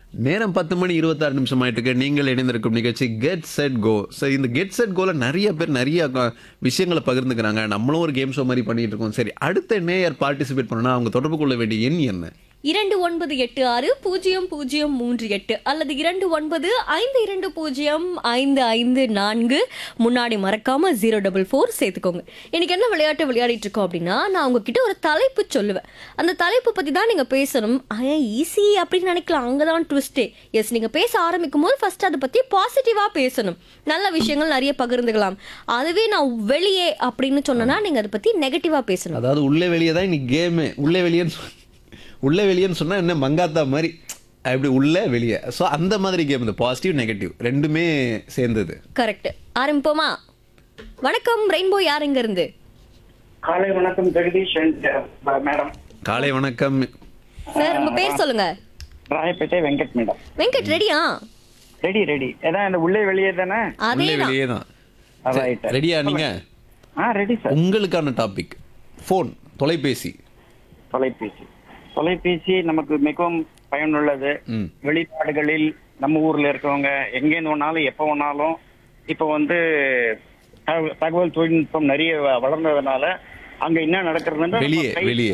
நேரம் பத்து மணி இருபத்தாறு நிமிஷம் ஆயிட்டு இருக்கு நீங்கள் இணைந்திருக்கும் நிகழ்ச்சி கெட் செட் கோ ஸோ இந்த கெட் செட் கோல நிறைய பேர் நிறைய க- விஷயங்களை பகிர்ந்துக்கிறாங்க நம்மளும் ஒரு கேம் ஷோ மாதிரி பண்ணிட்டு இருக்கோம் சரி அடுத்த நேயர் பார்ட்டிசிபேட் பண்ணனா அவங்க தொடர்பு கொள்ள வேண்டிய எண் என்ன இரண்டு ஒன்பது எட்டு ஆறு பூஜ்ஜியம் பூஜ்ஜியம் மூன்று எட்டு அல்லது இரண்டு ஒன்பது ஐந்து இரண்டு பூஜ்ஜியம் ஐந்து ஐந்து நான்கு முன்னாடி மறக்காம ஜீரோ டபுள் ஃபோர் சேர்த்துக்கோங்க இன்னைக்கு என்ன விளையாட்டு விளையாடிட்டு இருக்கோம் அப்படின்னா நான் உங்ககிட்ட ஒரு தலைப்பு சொல்லுவேன் அந்த தலைப்பு பத்தி தான் நீங்க பேசணும் ஈஸி அப்படின்னு நினைக்கலாம் அங்கதான் ட்விஸ்டே எஸ் நீங்க பேச ஆரம்பிக்கும் போது ஃபர்ஸ்ட் அதை பத்தி பாசிட்டிவா பேசணும் நல்ல விஷயங்கள் நிறைய பகிர்ந்துக்கலாம் அதுவே நான் வெளியே அப்படின்னு சொன்னேன்னா நீங்க அதை பத்தி நெகட்டிவா பேசணும் அதாவது உள்ளே வெளியே தான் இன்னைக்கு கேமு உள்ளே வெளியேன்னு சொ- உள்ளே வெளியேன்னு சொன்னா என்ன மங்காத்தா மாதிரி அப்படி உள்ள வெளியே ஸோ அந்த மாதிரி கேம் இந்த பாசிட்டிவ் நெகட்டிவ் ரெண்டுமே சேர்ந்தது கரெக்ட் ஆரம்பிப்போமா வணக்கம் ரெயின்போ யார் இங்க இருந்து காலை வணக்கம் ஜெகதீஷ் and, uh, மேடம் காலை வணக்கம் சார் உங்க பேர் சொல்லுங்க ராயப்பேட்டை வெங்கட் மேடம் வெங்கட் ரெடியா ரெடி ரெடி ஏதான் இந்த உள்ளே வெளியே தானே உள்ளே அதேதான் வெளியே தான் ரைட் ரெடியா நீங்க ஆ ரெடி சார் உங்களுக்கான டாபிக் ஃபோன் தொலைபேசி தொலைபேசி தொலைபேசி நமக்கு மிகவும் பயனுள்ளது ம் வெளிநாடுகளில் நம்ம ஊர்ல இருக்கவங்க எங்கேருந்து வேணாலும் எப்போ வேணாலும் இப்போ வந்து தகவல் தகவல் தொழில்நுட்பம் நிறைய வ- வளர்ந்ததுனால அங்க என்ன நடக்கிறதுன்னு நம்ம வெளியே கை- வெளியே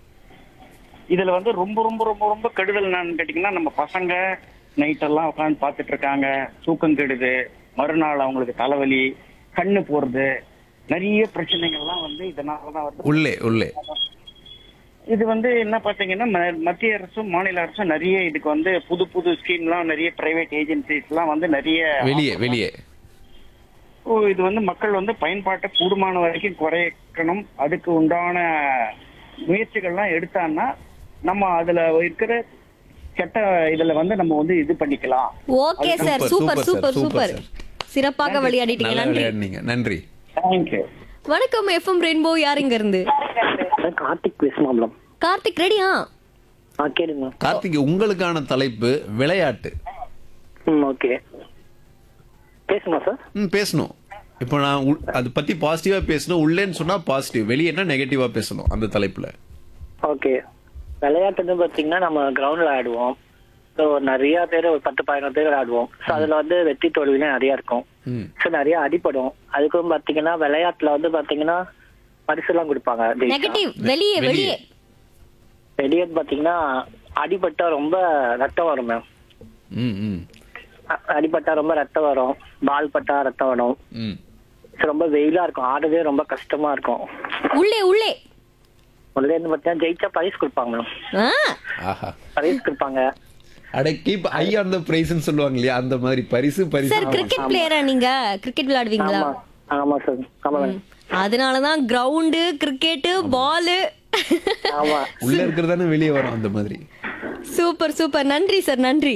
இதுல வந்து ரொம்ப ரொம்ப ரொம்ப ரொம்ப கெடுதல் என்னன்னு கேட்டீங்கன்னா நம்ம பசங்க நைட் எல்லாம் உட்காந்து பார்த்துட்டு இருக்காங்க தூக்கம் கெடுது மறுநாள் அவங்களுக்கு தலைவலி கண்ணு போறது நிறைய பிரச்சனைகள்லாம் வந்து இதனாலதான் வருது உள்ளே உள்ளே இது வந்து என்ன பாத்தீங்கன்னா ம- மத்திய அரசும் மாநில அரசும் நிறைய இதுக்கு வந்து புது புது ஸ்கீம்லாம் நிறைய பிரைவேட் ஏஜென்சிஸ் எல்லாம் வந்து நிறைய வெளியே வெளியே ஓ, இது வந்து மக்கள் வந்து பயன்பாட்டை கூடுமான வரைக்கும் குறைக்கணும் அதுக்கு உண்டான முயற்சிகள்லாம் எடுத்தான்னா நம்ம அதுல இருக்கிற கெட்ட இதுல வந்து நம்ம வந்து இது பண்ணிக்கலாம் okay sir super, super super super sir, super சிறப்பாக விளையாடிட்டீங்க நல்லா நன்றி விளையாடுனீங்க நன்றி தேங்க்யூ வணக்கம் எஃப்எம் ரெயின்போ யார் இங்க இருந்து கார்த்திக் பேசுமாம்லம் கார்த்திக் ரெடியா ஆ கேளுங்க கார்த்திக் உங்களுக்கான தலைப்பு விளையாட்டு ம் ஓகே பேசுமா சார் ம் பேசணும் இப்போ நான் உள்- அது பத்தி பாசிட்டிவா பேசணும் உள்ளேன்னு சொன்னா பாசிட்டிவ் வெளியேன்னா நெகட்டிவா பேசணும் அந்த தலைப்புல ஓகே விளையாட்டுன்னு பார்த்தீங்கன்னா நம்ம கிரவுண்ட்ல ஆடுவோம் ஸோ நிறைய பேர் ஒரு பத்து பதினோரு பேர் விளையாடுவோம் ஸோ அதுல வந்து வெற்றி தோல்விலாம் நிறைய இருக்கும் ம் ஸோ நிறைய அடிபடும் அதுக்கும் பார்த்தீங்கன்னா விளையாட்டுல வந்து பார்த்தீங்கன்னா பரிசுலாம் கொடுப்பாங்க ஜெயிச்சா. நெகட்டிவ் வெளியே வெளியே வெளியே பார்த்தீங்கன்னா அடிபட்டா ரொம்ப ரத்தம் வரும் மேம் ம் ம் அ- அடிபட்டா ரொம்ப ரத்தம் வரும் பால் பட்டா ரத்தம் வரும் ம் ஸோ ரொம்ப வெயிலா இருக்கும் ஆடுறதே ரொம்ப கஷ்டமா இருக்கும் உள்ளே உள்ளே முதல்ல இருந்து பார்த்தீங்கன்னா ஜெயிச்சா பரிசு கொடுப்பாங்க மேம் ஆ, ஆஹா பரிசு கொடுப்பாங்க அட கீப் ஐ ஆன் த பிரைஸ்னு சொல்லுவாங்க இல்லையா அந்த மாதிரி பரிசு பரிசு சார் கிரிக்கெட் பிளேயரா நீங்க கிரிக்கெட் விளையாடுவீங்களா ஆமா ஆமா சார் ஆமா மேம் அதனாலதான் கிரவுண்டு கிரிக்கெட்டு பாலு ஆமா உள்ள இருக்கிறதானே வெளியே வரும் அந்த மாதிரி சூப்பர் சூப்பர் நன்றி சார் நன்றி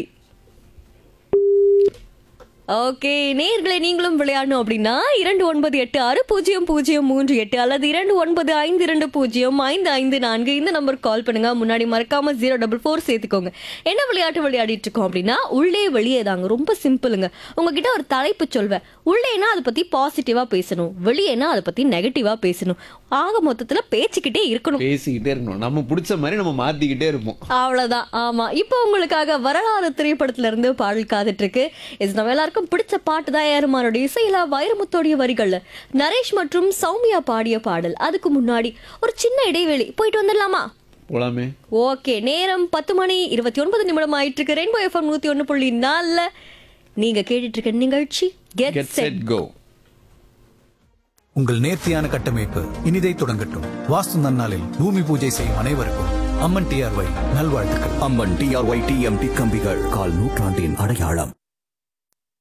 ஓகே நேர்களை நீங்களும் விளையாடணும் அப்படின்னா இரண்டு ஒன்பது எட்டு ஆறு பூஜ்ஜியம் பூஜ்ஜியம் மூன்று எட்டு அல்லது இரண்டு ஒன்பது ஐந்து இரண்டு பூஜ்ஜியம் ஐந்து ஐந்து நான்கு இந்த நம்பருக்கு கால் பண்ணுங்க முன்னாடி மறக்காம ஜீரோ டபுள் ஃபோர் சேர்த்துக்கோங்க என்ன விளையாட்டு விளையாடிட்டு இருக்கோம் அப்படின்னா உள்ளே வெளியே தாங்க ரொம்ப சிம்பிளுங்க உங்ககிட்ட ஒரு தலைப்பு சொல்வேன் உள்ளேனா அதை பத்தி பாசிட்டிவா பேசணும் வெளியேனா அதை பத்தி நெகட்டிவா பேசணும் ஆக மொத்தத்துல பேச்சுக்கிட்டே இருக்கணும் பேசிக்கிட்டே இருக்கணும் நம்ம பிடிச்ச மாதிரி நம்ம மாத்திக்கிட்டே இருப்போம் அவ்வளவுதான் ஆமா இப்போ உங்களுக்காக வரலாறு திரைப்படத்துல இருந்து பாடல் காத்துட்டு இருக்கு இது நம்ம எல்லாருக்கும் பிடிச்ச பாட்டு தான் ஏறுமானோட இசையில வைரமுத்தோடைய வரிகள்ல நரேஷ் மற்றும் சௌமியா பாடிய பாடல் அதுக்கு முன்னாடி ஒரு சின்ன இடைவெளி போயிட்டு வந்துடலாமா போலாமே ஓகே நேரம் பத்து மணி இருபத்தி ஒன்பது நிமிடம் ஆயிட்டு இருக்கு ரெயின்போ எஃப்எம் நூத்தி ஒண்ணு புள்ளி நாலுல நீங்க கேட்டுட்டு இருக்க நிகழ்ச்சி get get set set go உங்கள் நேர்த்தியான கட்டமைப்பு இனிதை தொடங்கட்டும் வாஸ்து நன்னாளில் பூமி பூஜை செய்யும் அனைவருக்கும் அம்மன் டிஆர்ஒய் நல்வாழ்த்துக்கள் அம்மன் டிஆர்ஒய் டிஎம்டி கம்பிகள் கால் நூற்றாண்டின் அடையாளம்